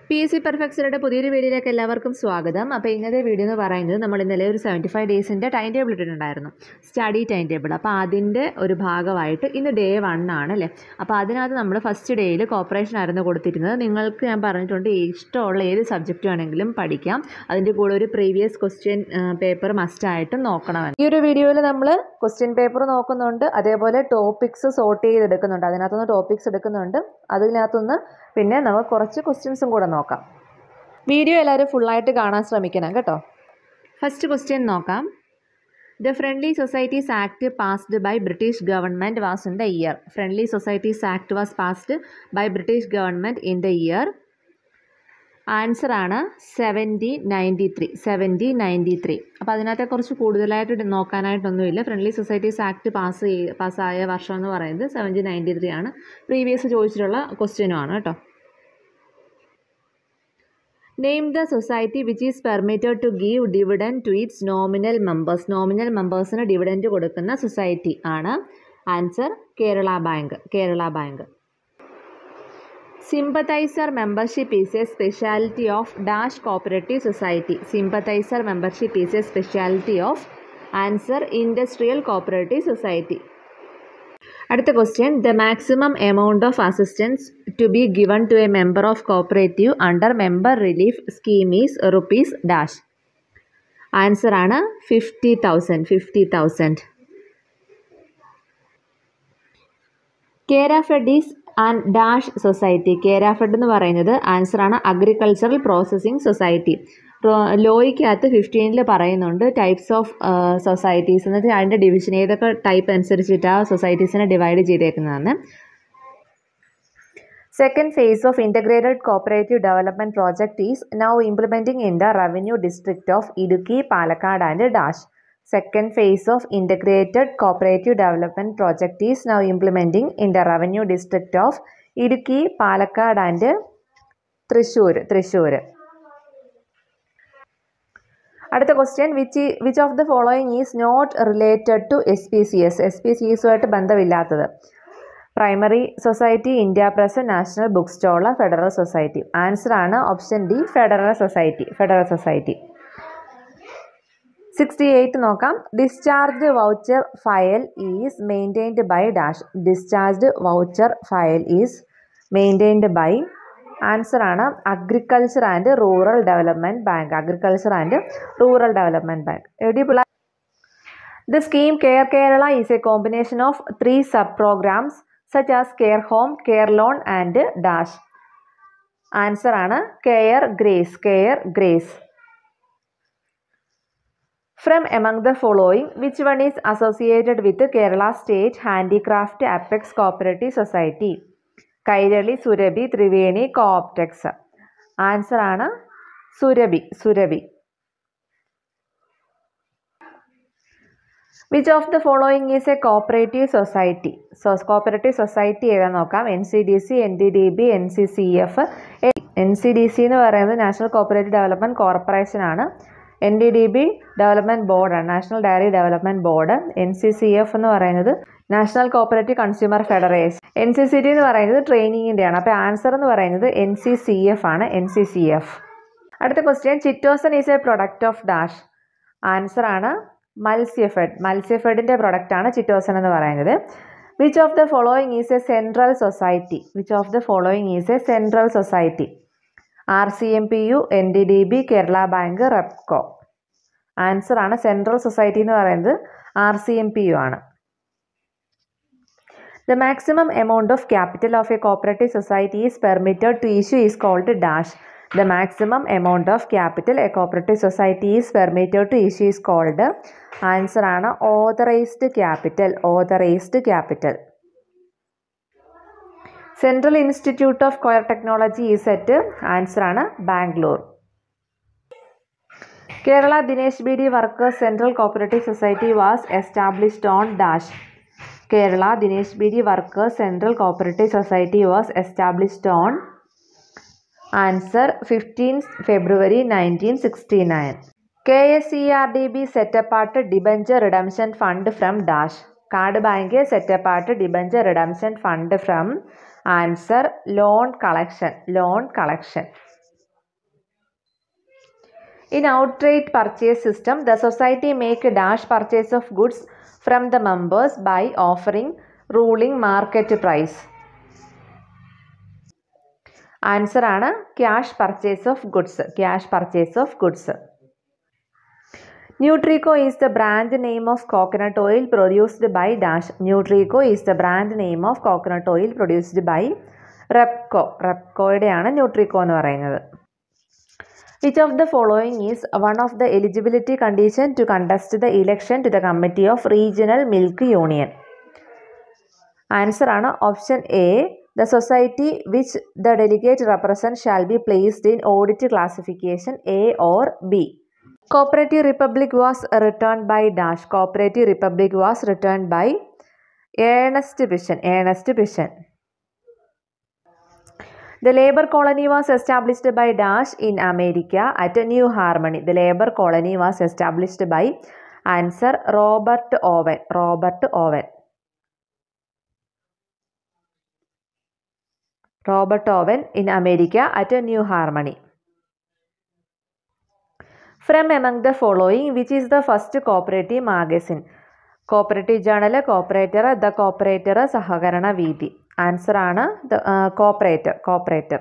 P S C പെർഫെക്സിലയുടെ പുതിയൊരു വീഡിയോയിലേക്ക് എല്ലാവർക്കും സ്വാഗതം അപ്പോൾ ഇന്നത്തെ വീഡിയോ എന്ന് പറയുന്നത് നമ്മൾ ഇന്നലെ ഒരു സെവൻറ്റി ഫൈവ് ഡേയ്സിൻ്റെ ടൈം ടേബിൾ ഇട്ടിട്ടുണ്ടായിരുന്നു സ്റ്റഡി ടൈം ടേബിൾ അപ്പോൾ അതിൻ്റെ ഒരു ഭാഗമായിട്ട് ഇന്ന് ഡേ വൺ ആണ് അല്ലേ അപ്പോൾ അതിനകത്ത് നമ്മൾ ഫസ്റ്റ് ഡേയിൽ കോപ്പറേഷൻ ആയിരുന്നു കൊടുത്തിരുന്നത് നിങ്ങൾക്ക് ഞാൻ പറഞ്ഞിട്ടുണ്ട് ഇഷ്ടമുള്ള ഏത് സബ്ജക്റ്റ് വേണമെങ്കിലും പഠിക്കാം അതിൻ്റെ കൂടെ ഒരു പ്രീവിയസ് ക്വസ്റ്റ്യൻ പേപ്പർ മസ്റ്റായിട്ടും നോക്കണമെന്ന് ഈ ഒരു വീഡിയോയിൽ നമ്മൾ ക്വസ്റ്റ്യൻ പേപ്പർ നോക്കുന്നുണ്ട് അതേപോലെ ടോപ്പിക്സ് സോർട്ട് ചെയ്തെടുക്കുന്നുണ്ട് അതിനകത്തുനിന്ന് ടോപ്പിക്സ് എടുക്കുന്നുണ്ട് അതിനകത്തുനിന്ന് പിന്നെ നമുക്ക് കുറച്ച് ക്വസ്റ്റ്യൻസും കൂടെ നോക്കാം വീഡിയോ എല്ലാവരും ഫുള്ളായിട്ട് കാണാൻ ശ്രമിക്കണം കേട്ടോ ഫസ്റ്റ് ക്വസ്റ്റ്യൻ നോക്കാം the friendly societies act passed by British government was in the year ഫ്രണ്ട്ലി സൊസൈറ്റീസ് ആക്ട് വാസ് പാസ്ഡ് ബൈ ബ്രിട്ടീഷ് ഗവൺമെൻറ് ഇൻ ദ ഇയർ ആൻസർ ആണ് seventy ninety three seventy ninety three അപ്പോൾ അതിനകത്തെ കുറച്ച് കൂടുതലായിട്ട് നോക്കാനായിട്ടൊന്നുമില്ല ഫ്രണ്ട്ലി സൊസൈറ്റീസ് ആക്ട് പാസ് ചെയ്യ പാസ്സായ വർഷം എന്ന് പറയുന്നത് സെവൻറ്റി നയൻറ്റി ത്രീ ആണ് പ്രീവിയസ് ചോദിച്ചിട്ടുള്ള ക്വസ്റ്റ്യനും ആണ് കേട്ടോ name the society which is permitted to give dividend to its nominal members nominal മെമ്പേഴ്സിന് ഡിവിഡൻഡ് കൊടുക്കുന്ന സൊസൈറ്റി ആണ് answer Kerala bank Kerala bank sympathiser membership is a speciality of dash cooperative society sympathiser membership is a speciality of answer industrial cooperative society അടുത്ത question the maximum amount of assistance to be given to a member of cooperative under member relief scheme is rupees dash answer ആണ് fifty thousand fifty thousand കേരാഫെഡീസ് and dash society Kerafed എന്ന് പറയുന്നത് ആൻസറാണ് agricultural processing society ലോയ്ക്കകത്ത് ഫിഫ്റ്റീനിൽ പറയുന്നുണ്ട് types of societies എന്നിട്ട് അതിൻ്റെ division ഏതൊക്കെ ടൈപ്പ് അനുസരിച്ചിട്ട് ആ സൊസൈറ്റീസിനെ ഡിവൈഡ് ചെയ്തേക്കുന്നതാണ് second phase of integrated cooperative development project is now implementing in the revenue district of Idukki Palakkad and dash second phase of integrated cooperative development project is now implementing in the revenue district of Idukki Palakkad and Thrissur Thrissur അടുത്ത question which which of the following is not related to S P C S S P C എസുമായിട്ട് ബന്ധമില്ലാത്തത് primary society India press national book stall federal society answer ആണ് option D federal society federal society sixty eight നോക്കാം discharge voucher file is maintained by dash discharge voucher file is maintained by answer ആണ് agriculture and rural development bank agriculture and rural development bank എവിടെ പിള്ള the scheme care Kerala is a combination of three sub programmes such as care home care loan and dash answer ആണ് care grace care grace from among the following which one is associated with Kerala state handicraft apex cooperative society Kairali Surabhi Triveni Coptex answer ആണ് Surabhi Surabhi which of the following is a cooperative society so cooperative society ഏതാ നോക്കാം N C D C N D D B N C C F N C D C എന്ന് പറയുന്നത് national cooperative development corporation ആണ് N D D B development ബോർഡാണ് national dairy development board N C C F എന്ന് പറയുന്നത് national cooperative consumer federation N C C T എന്ന് പറയുന്നത് ട്രെയിനിങ്ങിൻ്റെയാണ് അപ്പോൾ ആൻസർ എന്ന് പറയുന്നത് എൻ സി സി എഫ് ആണ് എൻ സി സി എഫ് അടുത്ത question chitosan is a product of dash answer ആണ് മത്സ്യഫെഡ് മത്സ്യഫെഡിൻ്റെ പ്രൊഡക്റ്റാണ് ചിറ്റോസൺ എന്ന് പറയുന്നത് which of the following is a central society which of the following is a central society R C M P U N D D B Kerala bank Repco answer ആണ് central society എന്ന് പറയുന്നത് R C M P U ആണ് the maximum amount of capital of a cooperative society is permitted to issue is called dash the maximum amount of capital a cooperative society is permitted to issue is called answer ആണ് authorised capital authorised capital central institute of coir technology is set answer ആണ് Bangalore Kerala Dinesh B D workers central cooperative society was established on dash Kerala Dinesh B D workers central cooperative society was established on answer fifteen February nineteen sixty nine K S C R D B set apart debenture redemption fund from dash card bank set apart debenture redemption fund from answer loan collection loan collection In outright purchase system, the society make a dash purchase of goods from the members by offering ruling market price. Answer ആണ് cash purchase of goods cash purchase of goods Nutrico is the brand name of coconut oil produced by dash Nutrico is the brand name of coconut oil produced by Repco റെപ്കോയുടെയാണ് Nutrico എന്ന് പറയുന്നത് which of the following is one of the eligibility condition to contest the election to the committee of regional milk union answer ആണ് option A the society which the delegate represent shall be placed in audit classification A or B cooperative republic was return by dash cooperative republic was return by Ernest Poisson Ernest Poisson The Labour colony was established by Dash in America at New Harmony. The Labour colony was established by answer Robert Owen. Robert Owen. Robert Owen in America at New Harmony. From among the following, which is the first cooperative magazine? Cooperative journal cooperator the cooperator Sahakarana Veethi answer ആണ് the cooperator cooperator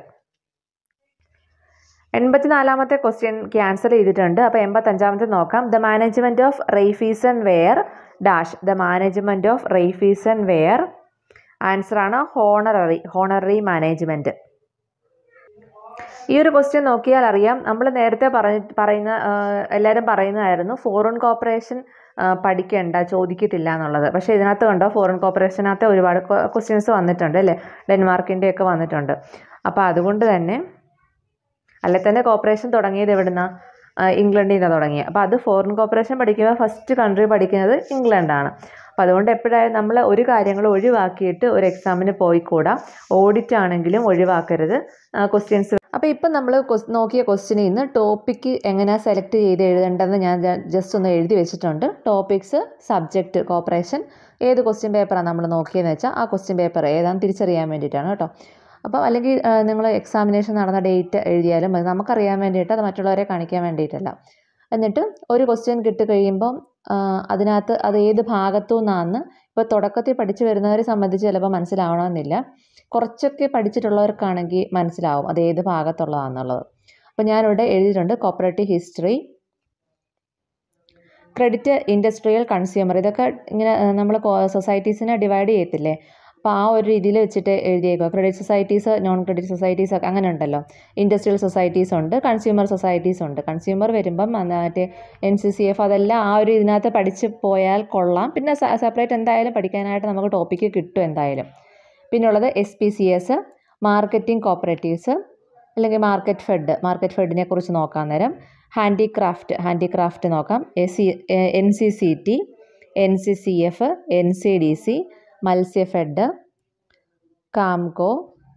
എൺപത്തിനാലാമത്തെ question cancel ചെയ്തിട്ടുണ്ട് അപ്പോൾ എൺപത്തഞ്ചാമത്തെ നോക്കാം the management of Raiffeisen were dash the management of Raiffeisen were answer ആണ് honorary honorary management ഈ ഒരു question നോക്കിയാൽ അറിയാം നമ്മൾ നേരത്തെ പറഞ്ഞ പറയുന്ന എല്ലാവരും പറയുന്നതായിരുന്നു ഫോറിൻ കോപ്പറേഷൻ പഠിക്കേണ്ട ചോദിക്കത്തില്ല എന്നുള്ളത് പക്ഷേ ഇതിനകത്ത് കണ്ടോ ഫോറിൻ കോപ്പറേഷനകത്ത് ഒരുപാട് ക്വസ്റ്റ്യൻസ് വന്നിട്ടുണ്ട് അല്ലേ ഡെൻമാർക്കിൻ്റെ ഒക്കെ വന്നിട്ടുണ്ട് അപ്പോൾ അതുകൊണ്ട് തന്നെ അല്ലെ തന്നെ കോപ്പറേഷൻ തുടങ്ങിയത് എവിടുന്ന ഇംഗ്ലണ്ടിൽ നിന്നാണ് തുടങ്ങിയത് അപ്പോൾ അത് ഫോറിൻ കോപ്പറേഷൻ പഠിക്കുമ്പോൾ ഫസ്റ്റ് കൺട്രി പഠിക്കുന്നത് ഇംഗ്ലണ്ടാണ് അപ്പോൾ അതുകൊണ്ട് എപ്പോഴായാലും നമ്മൾ ഒരു കാര്യങ്ങൾ ഒഴിവാക്കിയിട്ട് ഒരു എക്സാമിന് പോയിക്കൂടാ ഓഡിറ്റ് ആണെങ്കിലും ഒഴിവാക്കരുത് ക്വസ്റ്റ്യൻസ് അപ്പോൾ ഇപ്പം നമ്മൾ നോക്കിയ ക്വസ്റ്റ്യനിൽ നിന്ന് ടോപ്പിക്ക് എങ്ങനെയാണ് സെലക്ട് ചെയ്ത് എഴുതേണ്ടതെന്ന് ഞാൻ ജസ്റ്റ് ഒന്ന് എഴുതി വെച്ചിട്ടുണ്ട് ടോപ്പിക്സ് സബ്ജക്റ്റ് കോപ്പറേഷൻ ഏത് ക്വസ്റ്റ്യൻ പേപ്പറാണ് നമ്മൾ നോക്കിയതെന്ന് വെച്ചാൽ ആ ക്വസ്റ്റ്യൻ പേപ്പർ ഏതാണെന്ന് തിരിച്ചറിയാൻ വേണ്ടിയിട്ടാണ് കേട്ടോ അപ്പോൾ അല്ലെങ്കിൽ നിങ്ങൾ എക്സാമിനേഷൻ നടന്ന ഡേറ്റ് എഴുതിയാലും മതി നമുക്കറിയാൻ വേണ്ടിയിട്ട് അത് മറ്റുള്ളവരെ കാണിക്കാൻ വേണ്ടിയിട്ടല്ല എന്നിട്ട് ഒരു ക്വസ്റ്റ്യൻ കിട്ടി കഴിയുമ്പം അതിനകത്ത് അത് ഏത് ഭാഗത്തു നിന്നാന്ന് ഇപ്പോൾ തുടക്കത്തിൽ പഠിച്ചു വരുന്നവരെ സംബന്ധിച്ച് ചിലപ്പോൾ മനസ്സിലാവണമെന്നില്ല കുറച്ചൊക്കെ പഠിച്ചിട്ടുള്ളവർക്കാണെങ്കിൽ മനസ്സിലാവും അത് ഏത് ഭാഗത്തുള്ളതാണെന്നുള്ളത് അപ്പോൾ ഞാനിവിടെ എഴുതിയിട്ടുണ്ട് cooperative history credit industrial consumer ഇതൊക്കെ ഇങ്ങനെ നമ്മൾ സൊസൈറ്റീസിനെ ഡിവൈഡ് ചെയ്യത്തില്ലേ അപ്പോൾ ആ ഒരു രീതിയിൽ വെച്ചിട്ട് എഴുതിയേക്കുക credit societies non credit societies ഒക്കെ അങ്ങനെ ഉണ്ടല്ലോ ഇൻഡസ്ട്രിയൽ സൊസൈറ്റീസ് ഉണ്ട് കൺസ്യൂമർ സൊസൈറ്റീസ് ഉണ്ട് കൺസ്യൂമർ വരുമ്പം മറ്റേ എൻ സി സി എഫ് അതെല്ലാം ആ ഒരു ഇതിനകത്ത് പഠിച്ച് പോയാൽ കൊള്ളാം പിന്നെ സെപ്പറേറ്റ് എന്തായാലും പഠിക്കാനായിട്ട് നമുക്ക് ടോപ്പിക്ക് കിട്ടും എന്തായാലും പിന്നുള്ളത് S P C S marketing cooperatives അല്ലെങ്കിൽ മാർക്കറ്റ് ഫെഡ് മാർക്കറ്റ് ഫെഡിനെ കുറിച്ച് നോക്കാൻ നേരം ഹാൻഡിക്രാഫ്റ്റ് ഹാൻഡിക്രാഫ്റ്റ് നോക്കാം S C N C C T N C C F N C D C Matsyafed Kamco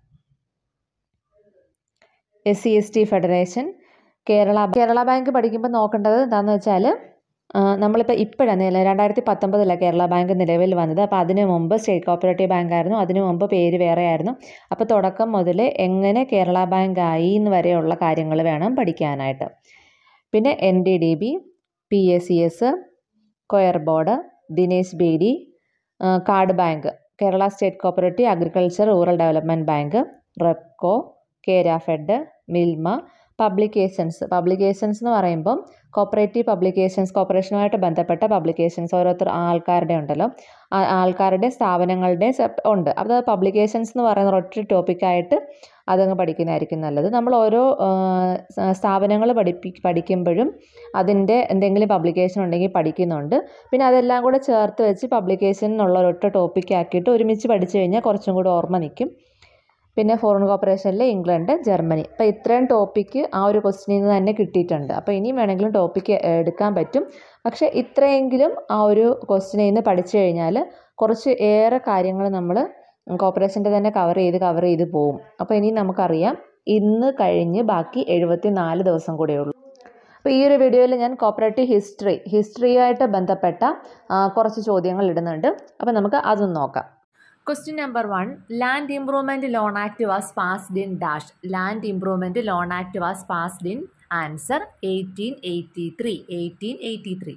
S C S T federation Kerala Kerala bank പഠിക്കുമ്പോൾ നോക്കേണ്ടത് എന്താണെന്ന് വെച്ചാൽ നമ്മളിപ്പോൾ ഇപ്പോഴാണ് രണ്ടായിരത്തി പത്തൊമ്പതിലാണ് കേരള ബാങ്ക് നിലവിൽ വന്നത് അപ്പോൾ അതിന് മുമ്പ് സ്റ്റേറ്റ് കോപ്പറേറ്റീവ് ബാങ്ക് ആയിരുന്നു അതിന് മുമ്പ് പേര് വേറെ ആയിരുന്നു അപ്പോൾ തുടക്കം മുതൽ എങ്ങനെ കേരള ബാങ്ക് ആയി എന്ന് വരെയുള്ള കാര്യങ്ങൾ വേണം പഠിക്കാനായിട്ട് പിന്നെ N D D B P A C S coir board Dinesh beedi card bank Kerala state cooperative agriculture rural development bank Repco Kerafed Milma publications publications എന്ന് പറയുമ്പം കോപ്പറേറ്റീവ് പബ്ലിക്കേഷൻസ് കോപ്പറേഷനുമായിട്ട് ബന്ധപ്പെട്ട പബ്ലിക്കേഷൻസ് ഓരോരുത്തർ ആൾക്കാരുടെ ഉണ്ടല്ലോ ആൾക്കാരുടെ സ്ഥാപനങ്ങളുടെ ഉണ്ട് അത് പബ്ലിക്കേഷൻസ് എന്ന് പറയുന്ന ഒറ്റ ടോപ്പിക്കായിട്ട് അതങ്ങ് പഠിക്കുന്നതായിരിക്കും നല്ലത് നമ്മൾ ഓരോ സ്ഥാപനങ്ങൾ പഠിപ്പി പഠിക്കുമ്പോഴും അതിൻ്റെ എന്തെങ്കിലും പബ്ലിക്കേഷൻ ഉണ്ടെങ്കിൽ പഠിക്കുന്നുണ്ട് പിന്നെ അതെല്ലാം കൂടെ ചേർത്ത് വെച്ച് പബ്ലിക്കേഷൻ എന്നുള്ള ഒരൊറ്റ ടോപ്പിക്കാക്കിയിട്ട് ഒരുമിച്ച് പഠിച്ചു കഴിഞ്ഞാൽ കുറച്ചും കൂടി ഓർമ്മ നിൽക്കും പിന്നെ ഫോറിൻ കോപ്പറേഷനിൽ ഇംഗ്ലണ്ട് ജർമ്മനി അപ്പോൾ ഇത്രയും ടോപ്പിക്ക് ആ ഒരു ക്വസ്റ്റിനിൽ നിന്ന് തന്നെ കിട്ടിയിട്ടുണ്ട് അപ്പോൾ ഇനിയും വേണമെങ്കിലും ടോപ്പിക്ക് എടുക്കാൻ പറ്റും പക്ഷേ ഇത്രയെങ്കിലും ആ ഒരു ക്വസ്റ്റിനിൽ നിന്ന് പഠിച്ചു കഴിഞ്ഞാൽ കുറച്ച് ഏറെ കാര്യങ്ങൾ നമ്മൾ കോപ്പറേഷൻ്റെ തന്നെ കവർ ചെയ്ത് കവർ ചെയ്ത് പോവും അപ്പോൾ ഇനി നമുക്കറിയാം ഇന്ന് കഴിഞ്ഞ് ബാക്കി എഴുപത്തി നാല് ദിവസം കൂടെ ഉള്ളൂ അപ്പോൾ ഈ ഒരു വീഡിയോയിൽ ഞാൻ കോപ്പറേറ്റീവ് ഹിസ്റ്ററി ഹിസ്റ്ററിയായിട്ട് ബന്ധപ്പെട്ട കുറച്ച് ചോദ്യങ്ങൾ ഇടുന്നുണ്ട് അപ്പോൾ നമുക്ക് അതൊന്ന് നോക്കാം question number one land improvement loan act was passed in dash land improvement loan act was passed in answer eighteen eighty three eighteen eighty three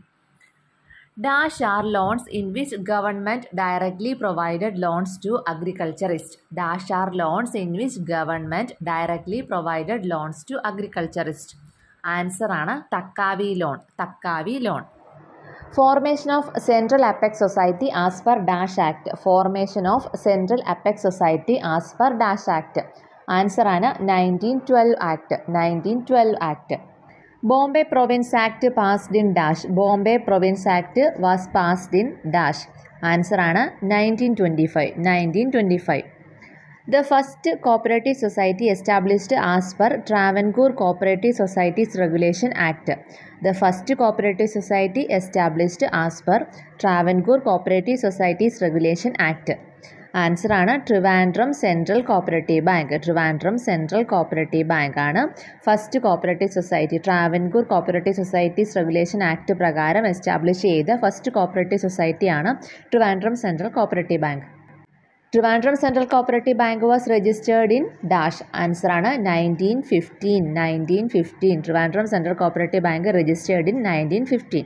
dash are loans in which government directly provided loans to agriculturist dash are loans in which government directly provided loans to agriculturist answer ആണ് taccavi loan taccavi loan formation of central apex society as per dash act formation of central apex society as per dash act answer ആണ് nineteen twelve act nineteen twelve act Bombay province act passed in dash Bombay province act was passed in dash answer ആണ് nineteen twenty five nineteen twenty five the first cooperative society established as per Travancore cooperative societies regulation act the first cooperative society established as per Travancore cooperative societies regulation act answer ആണ് Trivandrum central cooperative bank Trivandrum central cooperative bank ആണ് first cooperative society Travancore cooperative societies regulation act പ്രകാരം establish ചെയ്ത first cooperative സൊസൈറ്റിയാണ് Trivandrum central cooperative bank Trivandrum central cooperative bank was registered in dash answer ആണ് nineteen fifteen nineteen fifteen Trivandrum central cooperative bank registered in nineteen fifteen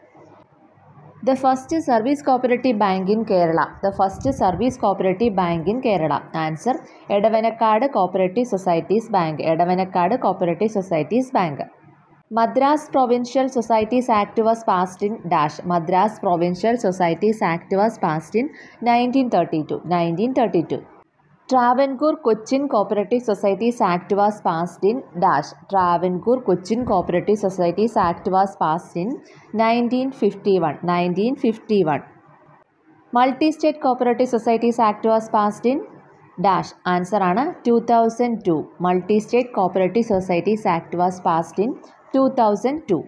the first service cooperative bank in Kerala the first service cooperative bank in Kerala answer Edavanakkad cooperative societies bank Edavanakkad cooperative societies bank Madras provincial societies act was passed in dash Madras provincial societies act was passed in nineteen thirty two nineteen thirty two Travancore Cochin cooperative societies act was passed in dash Travancore Cochin cooperative societies act was passed in nineteen fifty one nineteen fifty one multi state cooperative societies act was passed in dash answer ആണ് two thousand two multi state cooperative societies act was passed in two thousand two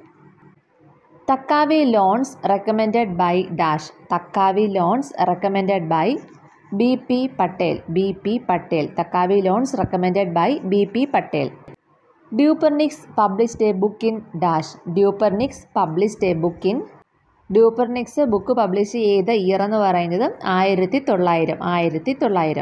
taccavi loans recommended by dash taccavi loans recommended by B P Patel B P Patel taccavi loans recommended by B P Patel Dupernex published a book in dash Dupernex published a book in Dupernex book publish ചെയ്ത year എന്ന് പറയുന്നത് ആയിരത്തി തൊള്ളായിരം ആയിരത്തി തൊള്ളായിരം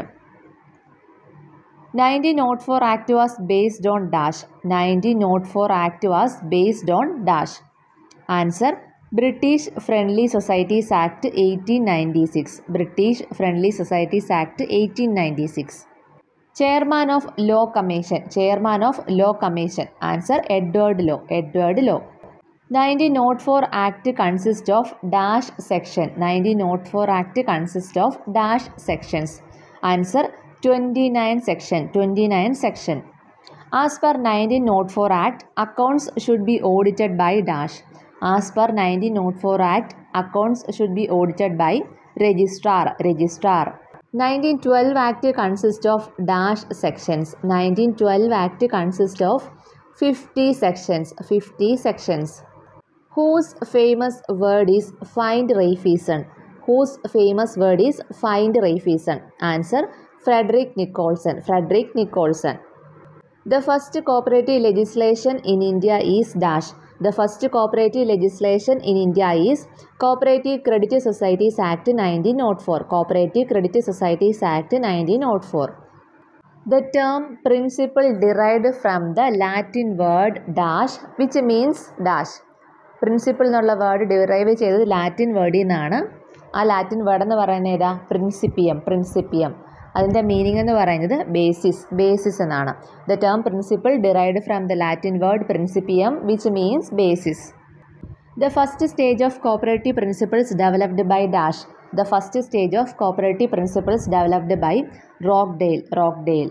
nineteen nought four act was based on dash nineteen nought four act was based on dash answer British friendly societies act eighteen ninety six British friendly societies act eighteen ninety six chairman of law commission chairman of law commission answer Edward Law Edward Law nineteen nought four act consist of dash section nineteen nought four act consist of dash sections answer twenty nine section twenty nine section as per nineteen nought four act accounts should be audited by dash as per nineteen nought four act accounts should be audited by registrar registrar nineteen twelve act consist of dash sections nineteen twelve act consist of fifty sections fifty sections whose famous word is find Raiffeisen whose famous word is find Raiffeisen answer Frederick Nicholson Frederick Nicholson the first cooperative legislation in India is dash the first cooperative legislation in India is cooperative credit societies act nineteen nought four cooperative credit societies act nineteen nought four the term principle derived from the Latin word dash which means dash principle എന്നുള്ള word derive ചെയ്തത് Latin വേർഡിൽ നിന്നാണ് ആ Latin word എന്ന് പറയുന്നത് ഏതാ പ്രിൻസിപ്പിയം പ്രിൻസിപ്പിയം അതിൻ്റെ meaning എന്ന് പറയുന്നത് ബേസിസ് ബേസിസ് എന്നാണ് the term principle derived from the Latin word principium which means basis the first stage of cooperative principles developed by dash the first stage of cooperative principles developed by Rochdale Rochdale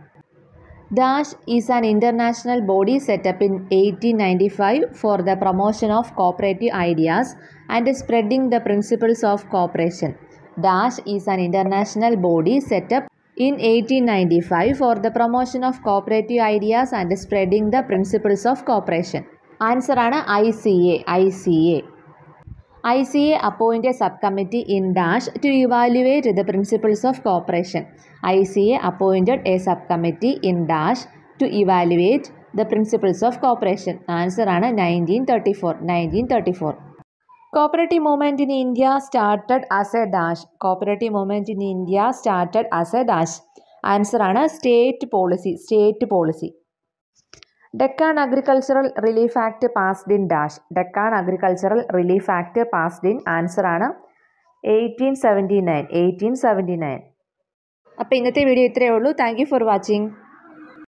Dash is an international body set up in 1895 for the promotion of cooperative ideas and spreading the principles of cooperation. Dash is an international body set up in 1895 for the promotion of cooperative ideas and spreading the principles of cooperation. Answer ആണ് I C A I C A I C A appoint a sub committee in dash to evaluate the principles of cooperation I C A appointed a sub committee in dash to evaluate the principles of cooperation answer ആണ് nineteen thirty four nineteen thirty four cooperative movement in India started as a dash cooperative movement in India started as a dash answer ആണ് state policy state policy Deccan agricultural relief act passed in dash Deccan agricultural relief act passed in answer ആണ് eighteen seventy nine eighteen seventy nine അപ്പോൾ ഇന്നത്തെ video ഇത്രയേ ഉള്ളൂ thank you for watching